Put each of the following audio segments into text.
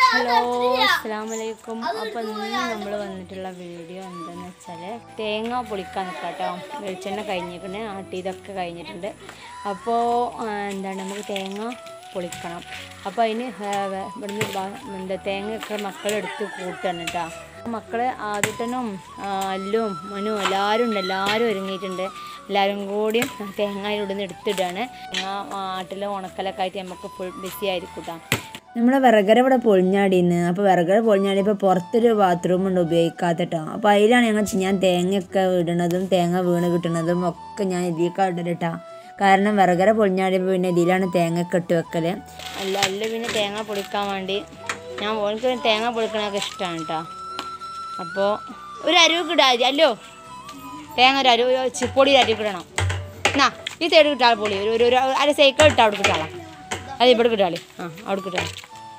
Hello അസ്സാമലൈക്കും അപ്പോൾ ഇന്ന് നമ്മൾ വന്നിട്ടുള്ള വീഡിയോ എന്താണെന്ന് വെച്ചാൽ തേങ്ങ പൊളിക്കാൻ നിൽക്കാം കേട്ടോ വെളിച്ചെണ്ണ കഴിഞ്ഞിട്ടുണ്ട് ആട്ടിയതൊക്കെ കഴിഞ്ഞിട്ടുണ്ട് അപ്പോൾ എന്താണ് നമുക്ക് തേങ്ങ പൊളിക്കണം അപ്പോൾ അതിന് ഇവിടുന്ന് ബ- എന്താ തേങ്ങയൊക്കെ മക്കളെടുത്ത് കൂട്ടാണ് കേട്ടോ മക്കളെ ആദ്യട്ടനും അല്ലും മനു എല്ലാവരും ഉണ്ട് എല്ലാവരും ഒരുങ്ങിയിട്ടുണ്ട് എല്ലാവരും കൂടി തേങ്ങ ഇവിടുന്ന് എടുത്തിടാണ് തേങ്ങ ആട്ടിലെ ഉണക്കലൊക്കെ ആയിട്ട് നമുക്ക് ഫുൾ ബിസി ആയിരിക്കും കേട്ടോ നമ്മളെ വിറകര ഇവിടെ പൊളിഞ്ഞാടിന്ന് അപ്പോൾ വിറകര പൊളിഞ്ഞാടിയപ്പോൾ പുറത്തൊരു ബാത്റൂം ഉണ്ട് ഉപയോഗിക്കാത്ത കേട്ടോ അപ്പോൾ അതിലാണ് ഞങ്ങൾ ഞാൻ തേങ്ങയൊക്കെ ഇടണതും തേങ്ങ വീണ് കിട്ടണതും ഒക്കെ ഞാൻ ഇതിലേക്കാണ് ഇടല് കേട്ടോ കാരണം വിറകര പൊളിഞ്ഞാടിയപ്പോൾ പിന്നെ ഇതിലാണ് തേങ്ങയൊക്കെ ഇട്ട് വെക്കല് അല്ല അല്ല പിന്നെ തേങ്ങ പൊളിക്കാൻ വേണ്ടി ഞാൻ ഓൾക്ക് തേങ്ങ പൊളിക്കണതൊക്കെ ഇഷ്ടമാണ് കേട്ടോ അപ്പോൾ ഒരു അരുവ് ഇടാ അല്ലോ തേങ്ങ ഒരു അരുവ് ഒരു ചി- പൊടി ഒരു അരുവ് ഇടണം എന്നാ ഈ സൈഡ് കിട്ടാൾ പൊളി ഒരു ഒരു ഒരു അര സൈക്കിൾ ഇട്ടാ അവിടെ കിട്ടാളാ അത് ഇവിടെ കിട്ടാളി ആ അവിടെ കിട്ടാളി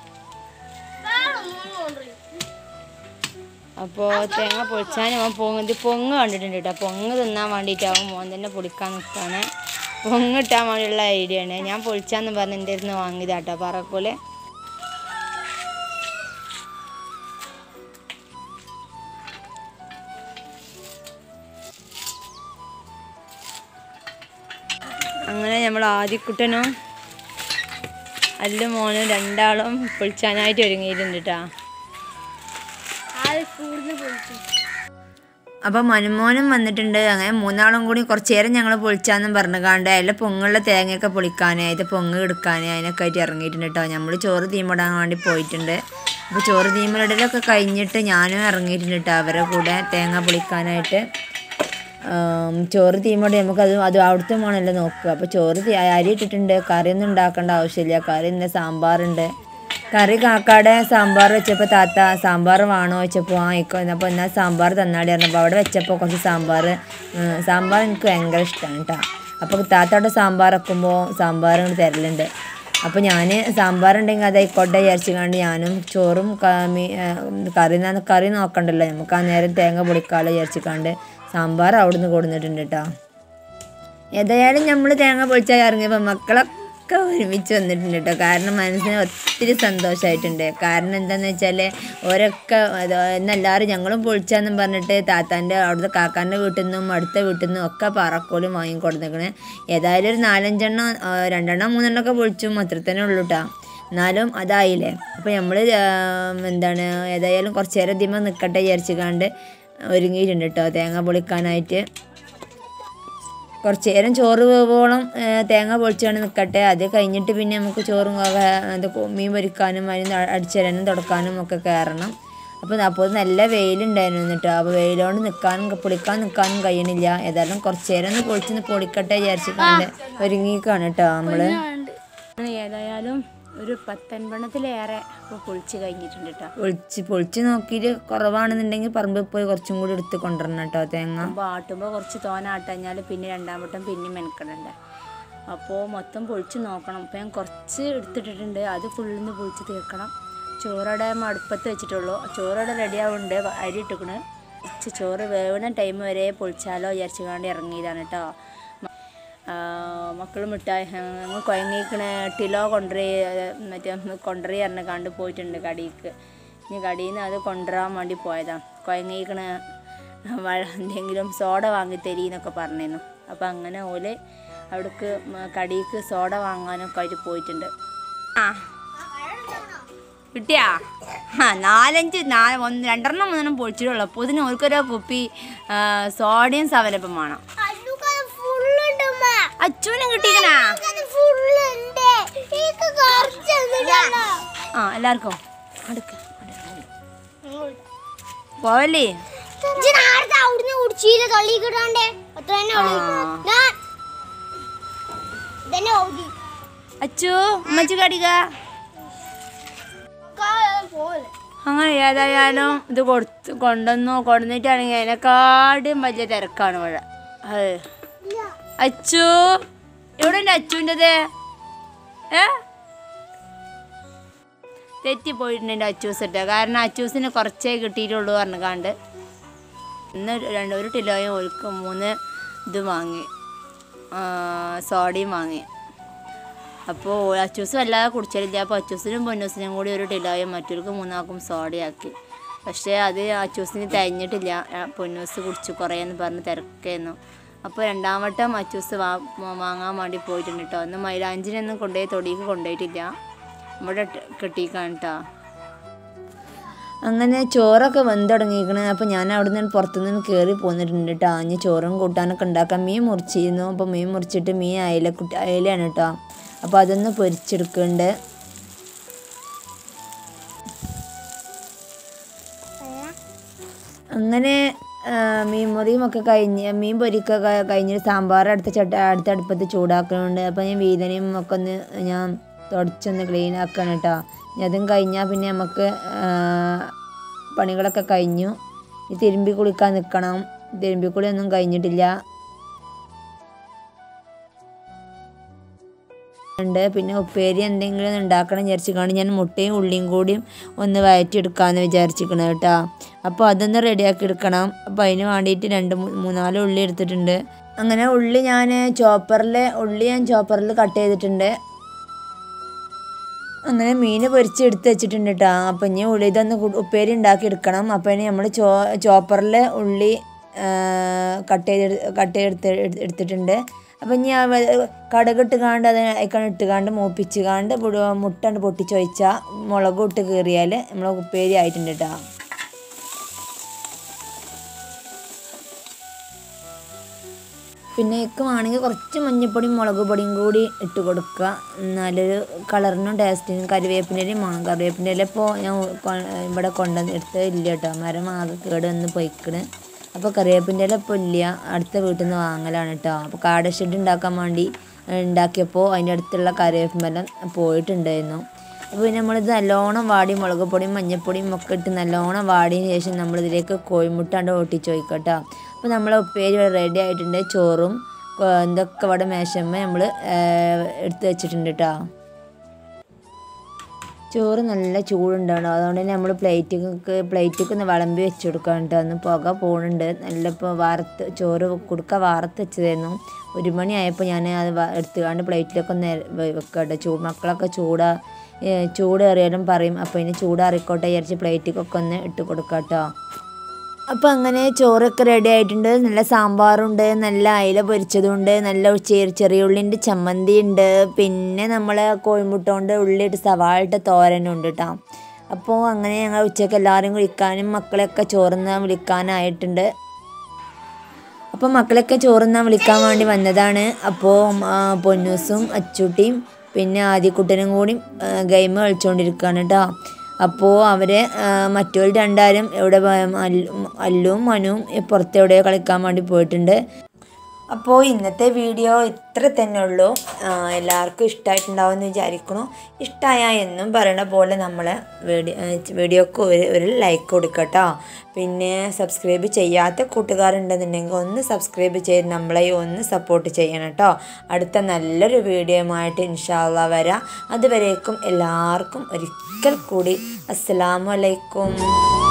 അപ്പോൾ തേങ്ങ പൊളിച്ചാൻ അവൻ പൊങ്ങ് ഇത് പൊങ്ങ് കണ്ടിട്ടുണ്ട് കേട്ടോ പൊങ്ങ് തിന്നാൻ വേണ്ടിയിട്ട് അവൻ മോൻ തന്നെ പൊളിക്കാൻ നിൽക്കുകയാണ് പൊങ്ങ് ഇട്ടാൻ വേണ്ടിയുള്ള ഐഡിയ ആണ് ഞാൻ പൊളിച്ചാന്ന് പറഞ്ഞ് എൻ്റെ അടുത്ത് വാങ്ങിയതാട്ടോ പറക്കൂലെ അങ്ങനെ നമ്മൾ ആദ്യക്കുട്ടനും അല്ലും മോനും രണ്ടാളും പൊളിച്ചാനായിട്ട് ഒരുങ്ങിയിട്ടുണ്ട് കേട്ടോ അപ്പോൾ മനുമോനും വന്നിട്ടുണ്ട് അങ്ങനെ മൂന്നാളും കൂടി കുറച്ച് നേരം ഞങ്ങൾ പൊളിച്ചാന്നും പറഞ്ഞു കാണ്ട് അതിലെ പൊങ്ങുള്ള തേങ്ങയൊക്കെ പൊളിക്കാൻ അതിൻ്റെ പൊങ്ങ് എടുക്കാൻ അതിനൊക്കെ ആയിട്ട് ഇറങ്ങിയിട്ടുണ്ട് കേട്ടോ നമ്മൾ ചോറ് തീമിടാൻ വേണ്ടി പോയിട്ടുണ്ട് അപ്പോൾ ചോറ് തീമിടലൊക്കെ കഴിഞ്ഞിട്ട് ഞാനും ഇറങ്ങിയിട്ടുണ്ട് കേട്ടോ അവരെ കൂടെ തേങ്ങ പൊളിക്കാനായിട്ട് ആം, ചോറ് തീമോടെ നമുക്ക് അത് അത് അവിടുത്തെ വേണമല്ലോ നോക്കുക അപ്പോൾ ചോറ് തീ- അരി ഇട്ടിട്ടുണ്ട് കറിയൊന്നും ഉണ്ടാക്കേണ്ട ആവശ്യമില്ല കറി ഇന്ന് സാമ്പാറുണ്ട് കറി കാക്കാടെ സാമ്പാർ വെച്ചപ്പോൾ താത്ത സാമ്പാർ വേണോ വെച്ചപ്പോൾ ആ ഇക്കോ അപ്പോൾ എന്നാൽ സാമ്പാർ തന്നാടി പറഞ്ഞപ്പോൾ അവിടെ വെച്ചപ്പോൾ കുറച്ച് സാമ്പാർ ഉം, സാമ്പാർ എനിക്ക് ഭയങ്കര ഇഷ്ടമാണ് കേട്ടോ അപ്പോൾ താത്ത അവിടെ സാമ്പാർ വെക്കുമ്പോൾ സാമ്പാർ ഇങ്ങോട്ട് തരലുണ്ട് അപ്പോൾ ഞാൻ സാമ്പാർ ഉണ്ടെങ്കിൽ അത് ആയിക്കോട്ടെ വിചാരിച്ചുകൊണ്ട് ഞാനും ചോറും ക- മീ- ആ, കറി ന- കറി നോക്കണ്ടല്ലോ നമുക്ക് ആ നേരം തേങ്ങ പൊളിക്കാലോ വിചാരിച്ചിക്കാണ്ട് സാമ്പാർ അവിടുന്ന് കൊടുത്തിട്ടുണ്ട് കേട്ടോ ഏതായാലും നമ്മൾ തേങ്ങ പൊളിച്ചാൽ ഇറങ്ങിയപ്പോൾ മക്കളൊക്കെ ഒരുമിച്ച് വന്നിട്ടുണ്ട് കേട്ടോ കാരണം മനസ്സിന് ഒത്തിരി സന്തോഷമായിട്ടുണ്ട് കാരണം എന്താണെന്ന് വെച്ചാൽ ഓരൊക്കെ അത് എന്നെല്ലാവരും ഞങ്ങളും പൊളിച്ചാന്നും പറഞ്ഞിട്ട് താത്താൻ്റെ അവിടുത്തെ കാക്കാൻ്റെ വീട്ടിൽ നിന്നും അടുത്ത വീട്ടിൽ നിന്നും ഒക്കെ പറക്കോലും വാങ്ങിക്കൊടുത്തേക്കണേ ഏതായാലും ഒരു നാലഞ്ചെണ്ണം ആ, രണ്ടെണ്ണം മൂന്നെണ്ണം ഒക്കെ പൊളിച്ചും അത്ര തന്നെ ഉള്ളൂ കേട്ടോ എന്നാലും അതായില്ലേ അപ്പോൾ നമ്മൾ എന്താണ് ഏതായാലും കുറച്ച് നേരം ഇതിമ നിൽക്കട്ടെ വിചാരിച്ചുകാണ്ട് ഒരുങ്ങിയിട്ടുണ്ട് കേട്ടോ തേങ്ങ പൊളിക്കാനായിട്ട് കുറച്ച് നേരം ചോറ് വേവോളം ഏ, തേങ്ങ പൊളിച്ചാണ് നിൽക്കട്ടെ അത് കഴിഞ്ഞിട്ട് പിന്നെ നമുക്ക് ചോറും ഒക്കെ ഇത് കൊ- മീൻ പൊരിക്കാനും അതിന് അടിച്ചരാനും തുടക്കാനും ഒക്കെ കയറണം അപ്പോൾ അപ്പോൾ നല്ല വെയിലുണ്ടായിരുന്നു കേട്ടോ അപ്പോൾ വെയിലോണ്ട് നിൽക്കാനും പൊളിക്കാൻ നിൽക്കാനും കഴിയണില്ല ഏതായാലും കുറച്ച് നേരം ഒന്ന് പൊളിച്ച് പൊളിക്കട്ടെ വിചാരിച്ചിട്ടുണ്ട് ഒരുങ്ങിക്കാണ് കേട്ടോ നമ്മൾ അങ്ങനെ ഏതായാലും ഒരു പത്തൊൻപണത്തിലേറെ ഇപ്പോൾ പൊളിച്ച് കഴിഞ്ഞിട്ടുണ്ട് കേട്ടോ പൊളിച്ച് പൊളിച്ച് നോക്കിയിട്ട് കുറവാണെന്നുണ്ടെങ്കിൽ പറമ്പിൽ പോയി കുറച്ചും കൂടി എടുത്ത് കൊണ്ടുവരണം കേട്ടോ തേങ്ങ അപ്പോൾ ആട്ടുമ്പോൾ കുറച്ച് തോന ആട്ടഞ്ഞാൽ പിന്നെ രണ്ടാം വട്ടം പിന്നെ മെനക്കെടണ്ടേ അപ്പോൾ മൊത്തം പൊളിച്ച് നോക്കണം അപ്പോൾ ഞാൻ കുറച്ച് എടുത്തിട്ടിട്ടുണ്ട് അത് ഫുള്ളിന്ന് പൊളിച്ച് തീർക്കണം ചോറയുടെ അടുപ്പത്ത് വെച്ചിട്ടുള്ളൂ ചോറയുടെ റെഡി ആവുന്നുണ്ട് അരി ഇട്ടിക്കണ് കുറച്ച് ചോറ് വേവുന്ന ടൈം വരെ പൊളിച്ചാലോ വിചാരിച്ചു കാണ്ട് ഇറങ്ങിയതാണ് കേട്ടോ മക്കൾ മിഠായി ഞങ്ങൾ കുഴങ്ങിക്കണ ടിലോ കൊണ്ടുവരി മറ്റേ കൊണ്ടുവരി പറഞ്ഞ് കണ്ട് പോയിട്ടുണ്ട് കടിക്ക് ഇനി കടിയിൽ നിന്ന് അത് കൊണ്ടുവരാൻ വേണ്ടി പോയതാണ് കുഴങ്ങിക്കണ വഴ എന്തെങ്കിലും സോഡ വാങ്ങി തരീന്നൊക്കെ പറഞ്ഞിരുന്നു അപ്പം അങ്ങനെ ഓല് അവിടേക്ക് കടിക്ക് സോഡ വാങ്ങാനൊക്കെ ആയിട്ട് പോയിട്ടുണ്ട് ആ കിട്ടിയാ ആ നാലഞ്ച് നാല് ഒന്ന് രണ്ടെണ്ണം മൂന്നെണ്ണം പൊളിച്ചിട്ടുള്ളൂ അപ്പോൾ ഇതിന് ഓർക്കൊരു കുപ്പി ആ, സോഡയും സവലപ്പം വേണം അച്ഛനും കിട്ടിക്കണാ ആ എല്ലാവർക്കും അടുക്ക പോവല്ലേ അവിടുന്ന് കുടിച്ചില്ല തള്ളി കിട്ടാണ്ടേ അത്ര തന്നെ ഉള്ളു. ആ. ഞാൻ ഇതന്നെ ഓതി അച്ചു ഉമ്മച്ചു കടിക പോലെ അങ്ങനെ ഏതായാലും ഇത് കൊടുത്ത് കൊണ്ടുവന്നു കൊണ്ടുവന്നിട്ടാണെങ്കിൽ അതിനെക്കാട്ടും വലിയ തിരക്കാണ് ഇവിടെ അത് അച്ചു എവിടെ ഉണ്ട് അച്ചുവിൻ്റെത് ഏ തെറ്റിപ്പോയിട്ടുണ്ട് എൻ്റെ അച്ചൂസ് ഇട്ട കാരണം അച്ചൂസിന് കുറച്ചേ കിട്ടിയിട്ടുള്ളൂ പറഞ്ഞുകാണ്ട് ഇന്ന് രണ്ട് ഒരു കിലോയും ഒരു മൂന്ന് ഇത് വാങ്ങി ആ, സോഡയും വാങ്ങി അപ്പോൾ അച്ചൂസ് വല്ലാതെ കുടിച്ചില്ല അപ്പോൾ അച്ചൂസിനും പൊന്നൂസിനും കൂടി ഒരു ടിലായും മറ്റൊരു മൂന്നാക്കും സോഡയാക്കി പക്ഷേ അത് അച്ചൂസിന് തയ്ഞ്ഞിട്ടില്ല ആ, പൊന്നൂസ് കുടിച്ചു കുറേ എന്ന് പറഞ്ഞ് തിരക്കായിരുന്നു അപ്പോൾ രണ്ടാം വട്ടം അച്ചൂസ് വാ വാങ്ങാൻ വേണ്ടി പോയിട്ടുണ്ട് കേട്ടോ അന്ന് മൈലാഞ്ചിനൊന്നും കൊണ്ടുപോയി തൊടിക്ക് കൊണ്ടുപോയിട്ടില്ല നമ്മുടെ കെട്ടിക്കാണ് കേട്ടോ അങ്ങനെ ചോറൊക്കെ വെന്ത് തുടങ്ങിയിരിക്കണ് അപ്പോൾ ഞാൻ അവിടെ നിന്ന് പുറത്തുനിന്ന് കയറി പോന്നിട്ടുണ്ട് കേട്ടോ ഇനി ചോറും കൂട്ടാനൊക്കെ ഉണ്ടാക്കാൻ മീൻ മുറിച്ചിരുന്നു അപ്പോൾ മീൻ മുറിച്ചിട്ട് മീൻ അയല കുട്ടി അയലയാണ് കേട്ടോ അപ്പോൾ അതൊന്ന് പൊരിച്ചെടുക്കുന്നുണ്ട് അങ്ങനെ ആ, മീൻ മുറിയും ഒക്കെ കഴിഞ്ഞ് മീൻ പൊരിക്കൊക്കെ കഴിഞ്ഞിട്ട് സാമ്പാർ അടുത്ത ചട്ട അടുത്ത അടുപ്പത്ത് ചൂടാക്കുന്നുണ്ട് അപ്പോൾ ഞാൻ വീതനയും ഒക്കെ ഒന്ന് ഞാൻ തുടച്ചൊന്ന് ക്ലീൻ ആക്കണം കേട്ടോ ഇനി അതും കഴിഞ്ഞാൽ പിന്നെ നമുക്ക് ആ, പണികളൊക്കെ കഴിഞ്ഞു ഈ തിരുമ്പി കുളിക്കാൻ നിൽക്കണം തിരുമ്പി കുളി ഒന്നും കഴിഞ്ഞിട്ടില്ല ഉണ്ട് പിന്നെ ഉപ്പേരി എന്തെങ്കിലും ഉണ്ടാക്കണം വിചാരിച്ചിക്കാണ് ഞാൻ മുട്ടയും ഉള്ളിയും കൂടിയും ഒന്ന് വയറ്റിയെടുക്കാമെന്ന് വിചാരിച്ചിരിക്കണം കേട്ടോ അപ്പോൾ അതൊന്ന് റെഡിയാക്കി എടുക്കണം അപ്പോൾ അതിന് വേണ്ടിയിട്ട് രണ്ട് മൂ- മൂന്നാല് ഉള്ളി എടുത്തിട്ടുണ്ട് അങ്ങനെ ഉള്ളി ഞാൻ ചോപ്പറിൽ ഉള്ളി ഞാൻ ചോപ്പറിൽ കട്ട് ചെയ്തിട്ടുണ്ട് അങ്ങനെ മീൻ പൊരിച്ച് എടുത്ത് വെച്ചിട്ടുണ്ട് കേട്ടോ അപ്പം ഇനി ഉള്ളി ഇതൊന്ന് കു- ഉപ്പേരി ഉണ്ടാക്കി എടുക്കണം അപ്പോൾ ഇനി നമ്മൾ ചോ ചോപ്പറിൽ ഉള്ളി കട്ട് ചെയ്ത് കട്ട് ചെയ്തെടുത്ത് എടുത്തിട്ടുണ്ട് അപ്പം ഇനി ആ വെ- കടുകിട്ട് കാണ്ട് അത് അയക്കാണ്ട് ഇട്ട് കാണ്ട് മൂപ്പിച്ച് കാണ്ട് പുഴു- മുട്ട കൊണ്ട് പൊട്ടിച്ച് വെച്ചാൽ മുളകും ഇട്ട് കീറിയാൽ നമ്മൾ ഉപ്പേരി ആയിട്ടുണ്ട് കേട്ടോ പിന്നെ ഇക്ക് വേണമെങ്കിൽ കുറച്ച് മഞ്ഞപ്പൊടിയും മുളക് പൊടിയും കൂടി ഇട്ട് കൊടുക്കുക നല്ലൊരു കളറിനും ടേസ്റ്റിനും കറിവേപ്പിൻ്റെയും വേണം കറിവേപ്പിൻ്റെ ഇല ഇപ്പോൾ ഞാൻ കൊ- ഇവിടെ കൊണ്ടുവന്ന് എടുത്ത് ഇല്ല കേട്ടോ മരം ആകെ കേട് വന്ന് പൊയ്ക്കണ് അപ്പോൾ കറിവേപ്പിൻ്റെ ഇല ഇപ്പോൾ ഇല്ല അടുത്ത വീട്ടിൽ നിന്ന് വാങ്ങലാണ് കേട്ടോ അപ്പോൾ കാട ഷെഡ് ഉണ്ടാക്കാൻ വേണ്ടി ഉണ്ടാക്കിയപ്പോൾ അതിൻ്റെ അടുത്തുള്ള കറിവേപ്പിമെല്ലാം പോയിട്ടുണ്ടായിരുന്നു അപ്പോൾ പിന്നെ നമ്മളിത് നല്ലോണം വാടി മുളക് പൊടിയും മഞ്ഞൾപ്പൊടിയും ഒക്കെ ഇട്ട് നല്ലോണം വാടിയതിന് ശേഷം നമ്മളിതിലേക്ക് കോഴിമുട്ടാണ്ട് ഒട്ടിച്ച് വയ്ക്കട്ടോ അപ്പോൾ നമ്മളെ ഉപ്പേരി ഇവിടെ റെഡി ആയിട്ടുണ്ട് ചോറും കൊ- ഇതൊക്കെ ഇവിടെ മേശമ്മ നമ്മൾ എടുത്ത് വെച്ചിട്ടുണ്ട് കേട്ടോ ചോറ് നല്ല ചൂടുണ്ടാണ് അതുകൊണ്ട് തന്നെ നമ്മൾ പ്ലേറ്റിക്ക് പ്ലേറ്റിക്ക് ഒന്ന് വിളമ്പി വെച്ച് കൊടുക്കാൻ കേട്ടോ അന്ന് പുക പോകുന്നുണ്ട് നല്ല ഇപ്പോൾ വാർത്ത് ചോറ് കൊടുക്ക വാർത്ത് വെച്ചതായിരുന്നു ഒരു മണി ആയപ്പോൾ ഞാൻ അത് വ- എടുത്തുകൊണ്ട് പ്ലേറ്റിലൊക്കെ ഒന്ന് വെക്കട്ടെ ചൂട് മക്കളൊക്കെ ചൂടാ ഏ, ചൂട് ഏറിയാലും പറയും അപ്പോൾ ഇനി ചൂടാറിക്കോട്ടെ വിചാരിച്ച് പ്ലേറ്റിക്കൊക്കെ ഒന്ന് ഇട്ട് കൊടുക്കാം കേട്ടോ അപ്പോൾ അങ്ങനെ ചോറൊക്കെ റെഡി ആയിട്ടുണ്ട് നല്ല സാമ്പാറുണ്ട് നല്ല അയില പൊരിച്ചതുണ്ട് നല്ല ചെറിയ ചെറിയ ഉള്ളിൻ്റെ ചമ്മന്തി ഉണ്ട് പിന്നെ നമ്മൾ കോഴിമുട്ട കൊണ്ട് ഉള്ളിയിട്ട് സവാളിട്ട് തോരനുണ്ട് കേട്ടോ അപ്പോൾ അങ്ങനെ ഞങ്ങൾ ഉച്ചയ്ക്ക് എല്ലാവരും വിളിക്കാനും മക്കളെയൊക്കെ ചോറുന്നാൻ വിളിക്കാനായിട്ടുണ്ട് അപ്പോൾ മക്കളൊക്കെ ചോറുന്നാൻ വിളിക്കാൻ വേണ്ടി വന്നതാണ് അപ്പോൾ ആ, പൊന്നൂസും അച്ചൂട്ടിയും പിന്നെ ആദ്യക്കുട്ടനും കൂടി ഗെയിം കളിച്ചുകൊണ്ടിരിക്കുകയാണ് കേട്ടോ അപ്പോൾ അവരെ മറ്റോർ രണ്ടാരും എവിടെ പോയ- അല്ലു- അല്ലുവും മനുവും പുറത്തെവിടെയോ കളിക്കാൻ വേണ്ടി പോയിട്ടുണ്ട് അപ്പോൾ ഇന്നത്തെ വീഡിയോ ഇത്ര തന്നെ ഉള്ളൂ ആ, എല്ലാവർക്കും ഇഷ്ടമായിട്ടുണ്ടാവും എന്ന് വിചാരിക്കണു ഇഷ്ടമായ എന്നും പറയണ പോലെ നമ്മൾ വീഡിയോ വീഡിയോക്ക് ഒരു ഒരു ലൈക്ക് കൊടുക്കട്ടോ പിന്നെ സബ്സ്ക്രൈബ് ചെയ്യാത്ത കൂട്ടുകാരുണ്ടെന്നുണ്ടെങ്കിൽ ഒന്ന് സബ്സ്ക്രൈബ് ചെയ്ത് നമ്മളെ ഒന്ന് സപ്പോർട്ട് ചെയ്യണം കേട്ടോ അടുത്ത നല്ലൊരു വീഡിയോയുമായിട്ട് ഇൻഷാല്ല വരാം അതുവരേക്കും എല്ലാവർക്കും ഒരിക്കൽ കൂടി അസ്സലാമു അലൈക്കും